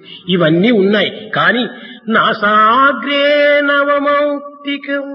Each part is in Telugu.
ఇవన్నీ ఉన్నాయి కానీ నాసాగ్రే నవమౌక్తికం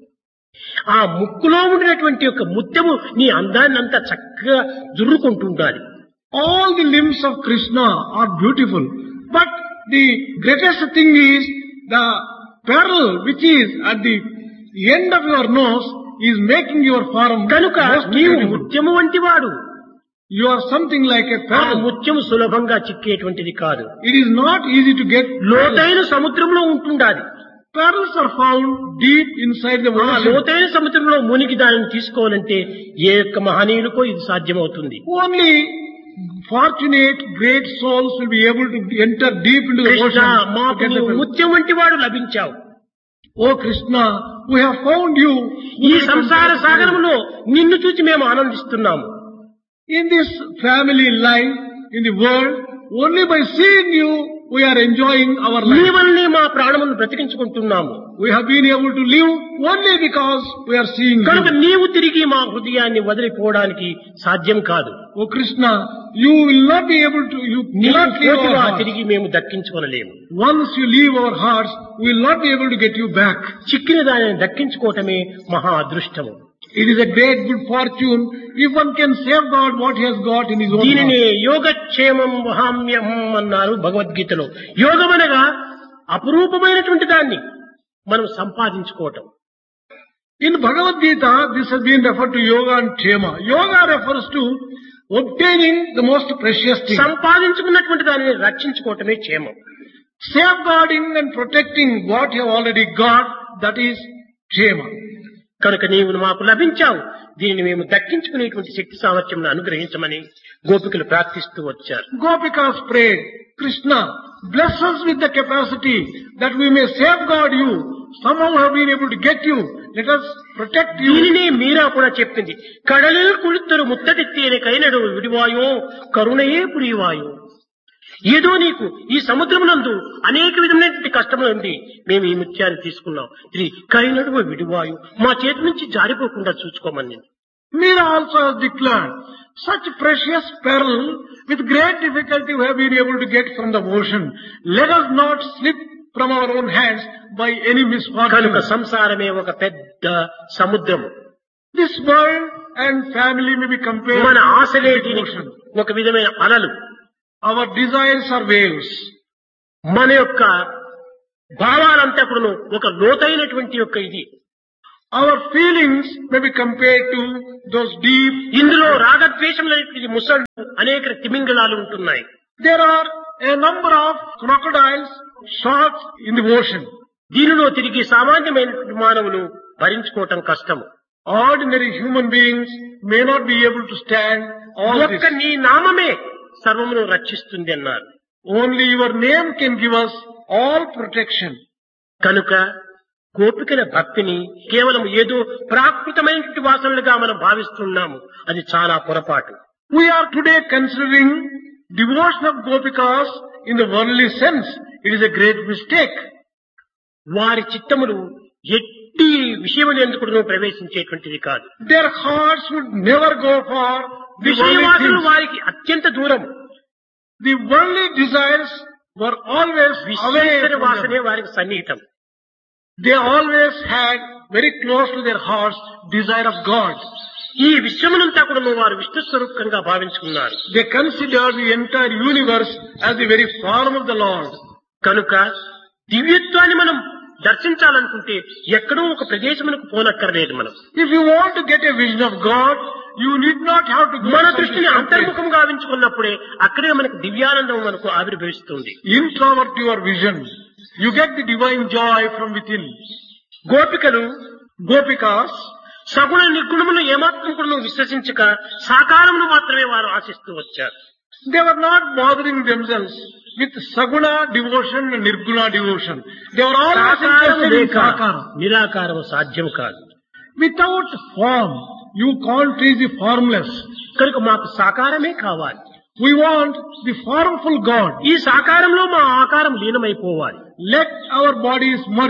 ఆ ముక్కులో ఉండినటువంటి యొక్క ముత్యము నీ అందాన్ని అంతా చక్కగా జుర్రుకుంటుండాలి All the limbs of Krishna are beautiful, but the greatest thing is the pearl which is at the end of your nose is making your form కనుక most నీవు beautiful. ముత్యము వంటి వాడు You are something like a ఆ pearl. ముత్యము సులభంగా చిక్కేటువంటిది కాదు It is not easy to get pearls. లోతైన సముద్రంలో ఉంటుండాలి Pearls are found deep inside the ఆ ocean. లోతైన సముద్రంలో మునిగి దానిని తీసుకోవాలంటే ఏ యొక్క మహనీయులకో ఇది సాధ్యమవుతుంది Only fortunate, great souls will be able to enter deep into the Krishna ocean. to మాకు get the నీవు pearl. ముత్యం వంటి వాడు లభించావు Oh Krishna, we have found you. ఈ సంసార సాగరంలో నిన్ను చూచి మేము ఆనందిస్తున్నాము In this family life, in the world, only by seeing you, we are enjoying our నీ life. వల్లనే మా ప్రాణములను బ్రతికించుకుంటున్నాము We have been able to live only because we are seeing కనుక you. నీవు తిరిగి మా హృదయాన్ని వదిలిపోవడానికి సాధ్యం కాదు Oh Krishna, you will not be able to, you నీవు cannot leave our పోతువా hearts. తిరిగి మేము దక్కించుకొనలేము Once you leave our hearts, we will not be able to get you back. చిక్కిన దానిని దక్కించుకోవటమే మహా అదృష్టము It is a great good fortune if one can safeguard what he has got in his own దీనిని heart. యోగక్షేమం వహామ్యం అన్నారు భగవద్గీతలో యోగం అనగా అపురూపమైనటువంటి దాన్ని మనం సంపాదించుకోవటం In Bhagavad Gita, this has been referred to yoga and kshema. Yoga refers to obtaining the most precious thing. సంపాదించుకున్నటువంటి దానిని రక్షించుకోవటమే క్షేమం Safeguarding and protecting what you have already got, that is kshema. కనుక నీవు మాకు లభించావు దీనిని మేము దక్కించుకునేటువంటి శక్తి సామర్థ్యం అనుగ్రహించమని గోపికలు ప్రార్థిస్తూ వచ్చారు Gopikas prayed, Krishna, bless us with the capacity that we may safeguard you. Somehow we have been able to get you. Let us protect you. దీనిని మీరా కూడా చెప్పింది కడలిల్ కుళుత్తరు ముత్తటెత్తేనే కైనడు విడివాయో కరుణయే పురివాయో ఏదో నీకు ఈ సముద్రమునందు అనేక విధమైనటువంటి కష్టములు ఉంది మేము ఈ ముత్యాన్ని తీసుకున్నాం ఇది కైనడు విడివాయు మా చేతి నుంచి జారిపోకుండా చూసుకోమని Meera also has declared, such precious pearl with great difficulty we have been able to get from the ocean. Let us not slip from our own hands by any misfortune. కనుక సంసారమే ఒక పెద్ద సముద్రము This world and family may be compared మన to ఆశలే the దీనికి ocean. ఒక విధమైన అలలు Our desires are waves. మన యొక్క భావాలంతా కూడాను ఒక లోతైనటువంటి యొక్క ఇది Our feelings may be compared to those deep. ఇందులో రాగద్వేషములైనటువంటి ముసళ్ళు అనేక తిమింగళాలు ఉంటున్నాయి There are a number of crocodiles, sharks in the ocean. దీనిలో తిరిగి సామాన్యమైనటువంటి మానవులు భరించుకోవటం కష్టము Ordinary human beings may not be able to stand all ఒక్క this. నీ నామమే సర్వమును రక్షిస్తుంది అన్నారు Only your name can give us all protection. కనుక గోపికల భక్తిని కేవలం ఏదో ప్రాకృతమైనటువంటి వాసనలుగా మనం భావిస్తున్నాము అది చాలా పొరపాటు We are today considering devotion of Gopikas in the worldly sense. It is a great mistake. వారి చిత్తములు ఎట్టి విషయములు ఎందుకు ప్రవేశించేటువంటిది కాదు Their hearts would never go for the విషయవాసనలు worldly things. వారికి అత్యంత దూరం The worldly desires were always away Visweswara from వాసనే them. వారికి సన్నిహితం They always had very close to their hearts desire of God. ఈ విశ్వమునంతా కూడా వారు విష్ణు స్వరూపంగా భావించుకున్నారు They considered the entire universe as the very form of the Lord. కనుక దివ్యత్వాన్ని మనం దర్శించాలనుకుంటే ఎక్కడో ఒక ప్రదేశమునకు పోనక్కర్లేదు మనం If you want to get a vision of God, you need not have to go మన to some దృష్టిని distant place. అంతర్ముఖం గావించుకున్నప్పుడే అక్కడే మనకు దివ్యానందం మనకు ఆవిర్భవిస్తుంది Introvert your vision. You get the divine joy from within. గోపికలు Gopikas, సగుణ నిర్గుణములు ఏమాత్రం కూడా విశ్వసించక సాకారమును మాత్రమే వారు ఆశిస్తూ వచ్చారు they were not bothering themselves with Saguna devotion and Nirguna devotion. They were always సాకారము interested in లేక Sakara. నిరాకారము సాధ్యం కాదు Without form, you can't reach the formless. కనుక మాకు సాకారమే కావాలి We want the formful God. ఈ సాకారంలో మా ఆకారం లీనమైపోవాలి Let our bodies merge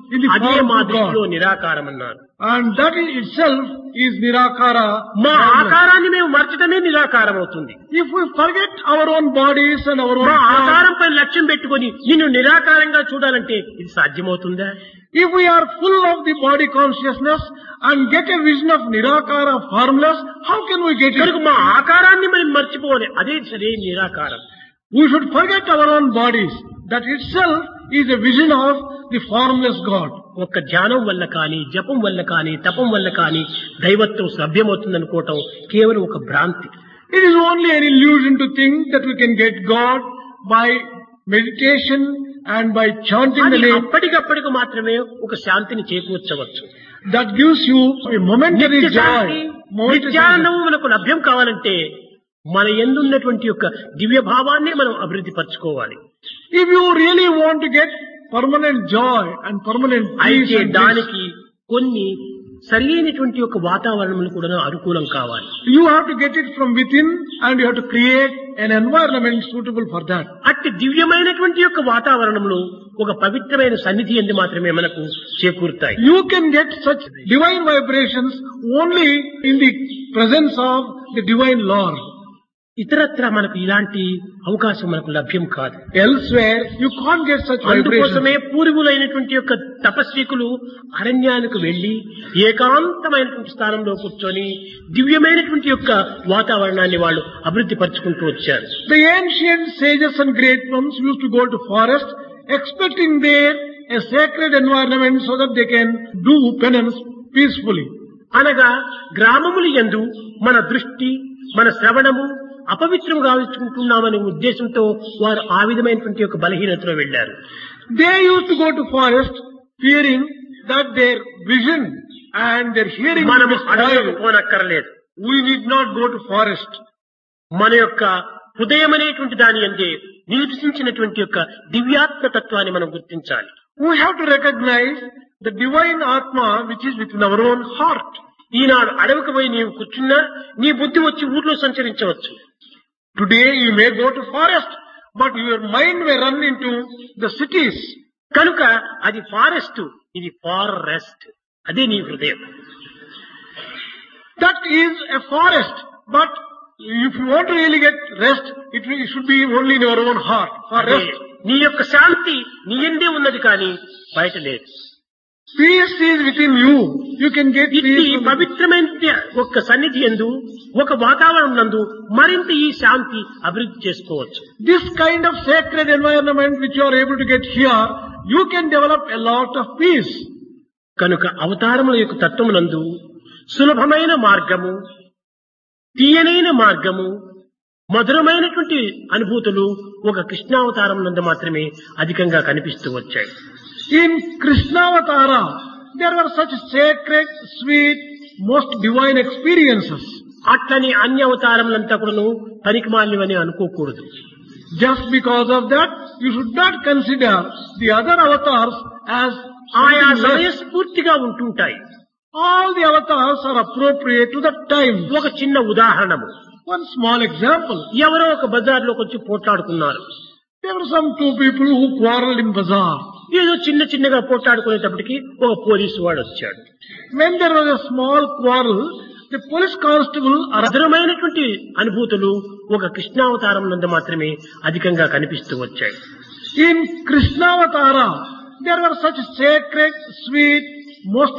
in the అదే form మా of దృష్టిలో God. నిరాకారం అన్నారు And that in itself is Nirakara. మా formless. ఆకారాన్ని మేము మర్చడమే నిరాకారం అవుతుంది If we forget our own bodies and our own మా form, ఆకారంపై లక్ష్యం పెట్టుకొని నిన్ను నిరాకారంగా చూడాలంటే ఇది సాధ్యమవుతుందా if we are full of the body consciousness and get a vision of Nirakara formless, how can we get కనుక it? మా ఆకారాన్ని మనం మర్చిపోవాలి అదే సరే నిరాకారం We should forget our own bodies. That itself is a vision of the formless God. ఒక్క ధ్యానం వల్ల కానీ జపం వల్ల కానీ తపం వల్ల కానీ దైవత్వం సభ్యమవుతుందనుకోవటం కేవలం ఒక భ్రాంతి It is only an illusion to think that we can get God by meditation and by chanting the అది name. అప్పటికప్పటికి మాత్రమే ఒక శాంతిని చేకూర్చవచ్చు That gives you a momentary నిత్య శాంతి joy. momentary నిత్యానందము మనకు లభ్యం కావాలంటే మన ఎందున్నటువంటి యొక్క దివ్య భావాన్ని మనం అభివృద్ధి పరచుకోవాలి If you really want to get permanent joy and permanent peace, అయితే and bliss, దానికి కొన్ని సరైనటువంటి యొక్క వాతావరణములు కూడా అనుకూలం కావాలి you have to get it from within and you have to create an environment suitable for that. అట్టి దివ్యమైనటువంటి యొక్క వాతావరణంలో ఒక పవిత్రమైన సన్నిధి ఎందు మాత్రమే మనకు చేకూరుతాయి You can get such divine vibrations only in the presence of the divine Lord. ఇతరత్ర మనకు ఇలాంటి అవకాశం మనకు లభ్యం కాదు Elsewhere, you can't get such vibrations. అందుకోసమే పూర్వులైనటువంటి యొక్క తపస్వికులు అరణ్యానికి వెళ్లి ఏకాంతమైనటువంటి స్థానంలో కూర్చొని దివ్యమైనటువంటి యొక్క వాతావరణాన్ని వాళ్ళు అభివృద్ధి పరుచుకుంటూ వచ్చారు The ancient sages and great ones used to go to forest expecting there a sacred environment so that they can do penance peacefully. అనగా గ్రామములు యందు మన దృష్టి మన శ్రవణము అపవిత్రం గావించుకుంటున్నామనే ఉద్దేశంతో వారు ఆ విధమైనటువంటి యొక్క బలహీనతలో వెళ్లారు They used to go to forest fearing that their vision and their hearing will మనము be అడవులకు spoiled. పోనక్కర్లేదు We need not go to forest. మన యొక్క హృదయం అనేటువంటి దాని అందే నివసించినటువంటి యొక్క దివ్యాత్మ తత్వాన్ని మనం గుర్తించాలి We have to recognize the divine Atma which is within our own heart. ఈనాడు అడవికి పోయి నీవు కూర్చున్నా నీ బుద్ధి వచ్చి ఊర్లో సంచరించవచ్చు Today you may go to forest, but your mind may run into the cities. కనుక అది ఫారెస్ట్ ఇది ఫారెస్ట్ అదే నీ హృదయం That is a forest, but if you want to really get rest, it will- it should be only in your own heart for అదే rest. నీ యొక్క శాంతి నీ ఎందే ఉన్నది కానీ బయట లేదు Peace is within you. You can get ఇది peace. from- పవిత్రమైన ఒక సన్నిధి ఎందు ఒక వాతావరణం నందు మరింత ఈ శాంతి అభివృద్ధి చేసుకోవచ్చు This kind of sacred environment which you are able to get here, you can develop a lot of peace. కనుక అవతారముల యొక్క తత్వమునందు సులభమైన మార్గము తీయనైన మార్గము మధురమైనటువంటి అనుభూతులు ఒక కృష్ణావతారం నందు మాత్రమే అధికంగా కనిపిస్తూ వచ్చాయి In Krishnavatara, there were such sacred, sweet, most divine experiences. అట్లని అన్య అవతారములంతా కూడాను పనికిమాలినవని అనుకోకూడదు Just because of that, you should not consider the other avatars as ఆయా something less. సమయస్ఫూర్తిగా ఉంటుంటాయి All the avatars are appropriate to that time. ఒక చిన్న ఉదాహరణము One small example. ఎవరో ఒక బజార్లోకి వచ్చి పోట్లాడుకున్నారు There were some two people who quarreled in bazaar. ఏదో చిన్న చిన్నగా పోట్లాడుకునేటప్పటికి ఒక పోలీసు వాడు వచ్చాడు When there was a small quarrel, the police constable arrived. మధురమైనటువంటి అనుభూతులు ఒక కృష్ణావతారం నందు మాత్రమే అధికంగా కనిపిస్తూ వచ్చాయి In Krishnavatara, there were such sacred, sweet, most